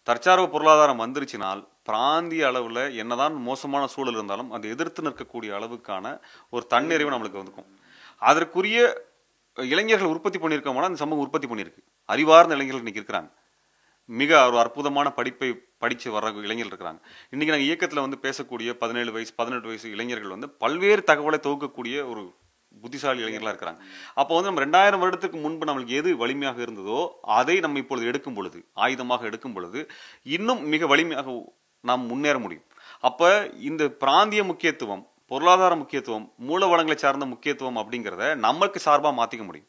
தற்சார்பு பொருளாதாரம் வந்துருச்சுனால் பிராந்திய அளவில் என்னதான் மோசமான சூழல் இருந்தாலும் அதை எதிர்த்து நிற்கக்கூடிய அளவுக்கான ஒரு தன்னிறைவு நம்மளுக்கு வந்துக்கும் அதற்குரிய இளைஞர்கள் உற்பத்தி பண்ணியிருக்கோம்னா அந்த சமூகம் உற்பத்தி பண்ணியிருக்கு அறிவார்ந்த இளைஞர்கள் இன்னைக்கு இருக்கிறாங்க மிக ஒரு அற்புதமான படிப்பை படித்து வர்ற இளைஞர்கள் இருக்கிறாங்க இன்னைக்கு நாங்கள் இயக்கத்தில் வந்து பேசக்கூடிய பதினேழு வயசு பதினெட்டு வயசு இளைஞர்கள் வந்து பல்வேறு தகவலை தொகுக்கக்கூடிய ஒரு புத்திசாலி இளைஞர்களாக இருக்கிறாங்க அப்போ வந்து நம்ம ரெண்டாயிரம் வருடத்துக்கு முன்பு நம்மளுக்கு எது வலிமையாக இருந்ததோ அதை நம்ம இப்பொழுது எடுக்கும் பொழுது ஆயுதமாக எடுக்கும் பொழுது இன்னும் மிக வலிமையாக நாம் முன்னேற முடியும் அப்போ இந்த பிராந்திய முக்கியத்துவம் பொருளாதார முக்கியத்துவம் மூல வளங்களை சார்ந்த முக்கியத்துவம் அப்படிங்கிறத நமக்கு சார்பாக மாற்றிக்க முடியும்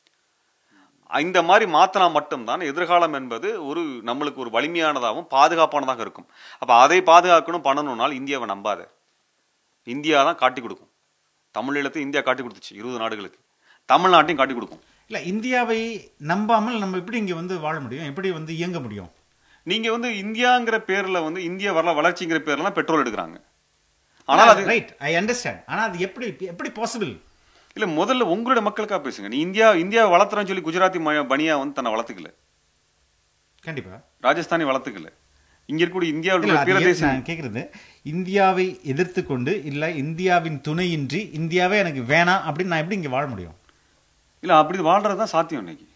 இந்த மாதிரி மாத்தினா மட்டும்தான் எதிர்காலம் என்பது ஒரு நம்மளுக்கு ஒரு வலிமையானதாகவும் பாதுகாப்பானதாக இருக்கும் அப்ப அதை பாதுகாக்கணும் பண்ணணும்னால் இந்தியாவை நம்பாத இந்தியா தான் காட்டி கொடுக்கும் தமிழீழத்தை இந்தியா காட்டி கொடுத்துச்சு இருபது நாடுகளுக்கு தமிழ்நாட்டையும் காட்டி கொடுக்கும் இல்ல இந்தியாவை நம்பாமல் நம்ம எப்படி இங்க வந்து வாழ முடியும் எப்படி வந்து இயங்க முடியும் நீங்க வந்து இந்தியாங்கிற பேர்ல வந்து இந்தியா வரல வளர்ச்சிங்கிற பேர்ல தான் பெட்ரோல் எடுக்கிறாங்க ஆனால் அது ரைட் ஐ அண்டர்ஸ்டாண்ட் ஆனா அது எப்படி எப்படி பாசிபிள் இல்ல முதல்ல உங்களுடைய மக்களுக்காக பேசுங்க நீ இந்தியா இந்தியா வளர்த்துறேன்னு சொல்லி குஜராத்தி ம- பனியா வந்து தன்னை வளர்த்துக்கல கண்டிப்பா ராஜஸ்தானி வளர்த்துக்கல இங்க இருக்கக்கூடிய இந்தியாவில் இல்ல, உள்ள அது பிற ஏன் தேசம் நான் கேக்குறது இந்தியாவை எதிர்த்து கொண்டு இல்ல இந்தியாவின் துணையின்றி இந்தியாவே எனக்கு வேணாம் அப்படின்னு நான் எப்படி இங்க வாழ முடியும் இல்ல அப்படி வாழ்றது தான் சாத்தியம் இன்னைக்கு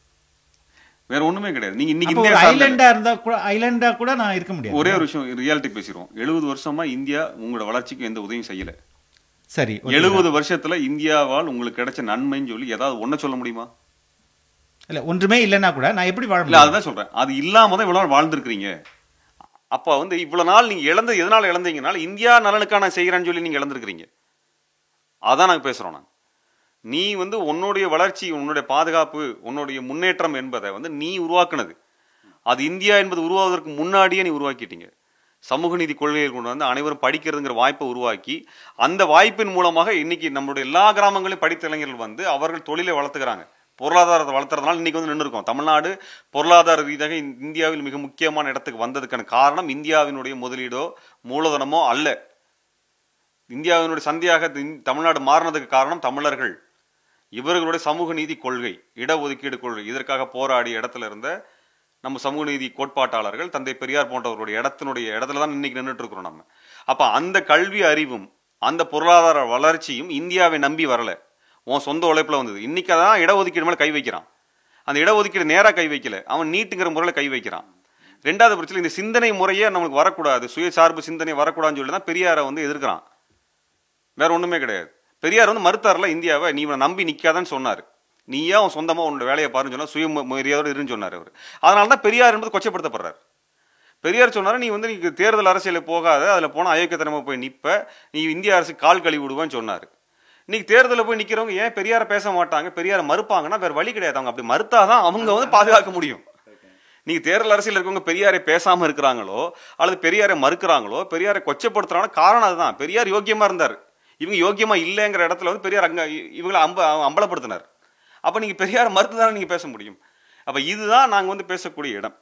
வேற ஒண்ணுமே கிடையாது நீங்க இன்னைக்கு அப்போ ஒரு இந்தியா சார்ந்த- ஐலண்டா இருந்தா கூட ஐலண்டா கூட நான் இருக்க முடியாது ஒரே ஒரு விஷயம் ரியாலிட்டி பேசிடுவோம் எழுபது வருஷமா இந்தியா உங்களோட வளர்ச்சிக்கு எந்த உதவியும் செய்யல சரி okay. எழுபது வருஷத்துல இந்தியாவால் உங்களுக்கு கிடைச்ச நன்மைன்னு சொல்லி ஏதாவது ஒண்ண சொல்ல முடியுமா இல்ல ஒன்றுமே இல்லைன்னா கூட நான் எப்படி வாழ இல்ல முடியும் அதுதான் சொல்றேன் அது இல்லாம தான் இவ்வளவு நாள் வாழ்ந்திருக்கிறீங்க அப்ப வந்து இவ்வளவு நாள் நீங்க இழந்து எதனால இழந்தீங்கனால இந்தியா நலனுக்காக நான் செய்யறேன்னு சொல்லி நீங்க இழந்திருக்கிறீங்க அதான் நாங்க பேசுறோம் நாங்க நீ வந்து உன்னுடைய வளர்ச்சி உன்னுடைய பாதுகாப்பு உன்னுடைய முன்னேற்றம் என்பதை வந்து நீ உருவாக்குனது அது இந்தியா என்பது உருவாவதற்கு முன்னாடியே நீ உருவாக்கிட்டீங்க சமூக நீதி கொள்கைகள் கொண்டு வந்து அனைவரும் படிக்கிறதுங்கிற வாய்ப்பை உருவாக்கி அந்த வாய்ப்பின் மூலமாக இன்னைக்கு நம்மளுடைய எல்லா கிராமங்களையும் படித்த இளைஞர்கள் வந்து அவர்கள் தொழிலை வளர்த்துக்கிறாங்க பொருளாதாரத்தை வளர்த்துறதுனால இன்னைக்கு வந்து நின்று இருக்கோம் தமிழ்நாடு பொருளாதார ரீதியாக இந்த- இந்தியாவில் மிக முக்கியமான இடத்துக்கு வந்ததுக்கான காரணம் இந்தியாவினுடைய முதலீடோ மூலதனமோ அல்ல இந்தியாவினுடைய சந்தையாக இந்த தமிழ்நாடு மாறினதுக்கு காரணம் தமிழர்கள் இவர்களுடைய சமூக நீதி கொள்கை இடஒதுக்கீடு கொள்கை இதற்காக போராடிய இடத்துல இருந்த நம்ம சமூக நீதி கோட்பாட்டாளர்கள் தந்தை பெரியார் போன்றவர்களுடைய இடத்தினுடைய இடத்துல தான் இன்னைக்கு நின்றுட்டு இருக்கிறோம் நம்ம அப்ப அந்த கல்வி அறிவும் அந்த பொருளாதார வளர்ச்சியும் இந்தியாவை நம்பி வரல உன் சொந்த உழைப்புல வந்தது இன்னைக்கு அதான் இடஒதுக்கீடு மேல கை வைக்கிறான் அந்த இடஒதுக்கீடு நேரா கை வைக்கல அவன் நீட்டுங்கிற முறையில கை வைக்கிறான் ரெண்டாவது பிரச்சனை இந்த சிந்தனை முறையே நம்மளுக்கு வரக்கூடாது சுயசார்பு சிந்தனை வரக்கூடாதுன்னு சொல்லி தான் பெரியாரை வந்து எதிர்க்கிறான் வேற ஒண்ணுமே கிடையாது பெரியார் வந்து மறுத்தார்ல இந்தியாவை நீ இவனை நம்பி நிக்காதன்னு சொன்னாரு நீயா உன் சொந்தமா உன்னோட வேலையை பாருன்னு சொன்னா சுய மரியாதையோட இருன்னு சொன்னார் அவர் அதனால தான் பெரியார் என்பது கொச்சப்படுத்தப்படுறார் பெரியார் சொன்னாரு நீ வந்து நீ தேர்தல் அரசியலில் போகாத அதுல போனா அயோக்கியத்தனமா போய் நிப்ப நீ இந்திய அரசு கால் கழுவி விடுவேன்னு சொன்னாரு இன்னைக்கு தேர்தலில் போய் நிக்கிறவங்க ஏன் பெரியாரை பேச மாட்டாங்க பெரியாரை மறுப்பாங்கன்னா வேற வழி கிடையாது அவங்க அப்படி மறுத்தாதான் அவங்க வந்து பாதுகாக்க முடியும் நீங்க தேர்தல் அரசியல் இருக்கவங்க பெரியாரை பேசாம இருக்கிறாங்களோ அல்லது பெரியாரை மறுக்கிறாங்களோ பெரியாரை கொச்சப்படுத்துறாங்க காரணம் அதுதான் பெரியார் யோக்கியமா இருந்தார் இவங்க யோக்கியமா இல்லைங்கிற இடத்துல வந்து பெரியார் அங்க இ- இவங்களை அம்ப அம்பலப்படுத்தினார் அப்ப நீங்க பெரியாரை மறுத்து தானே நீங்க பேச முடியும் அப்ப இதுதான் நாங்க வந்து பேசக்கூடிய இடம்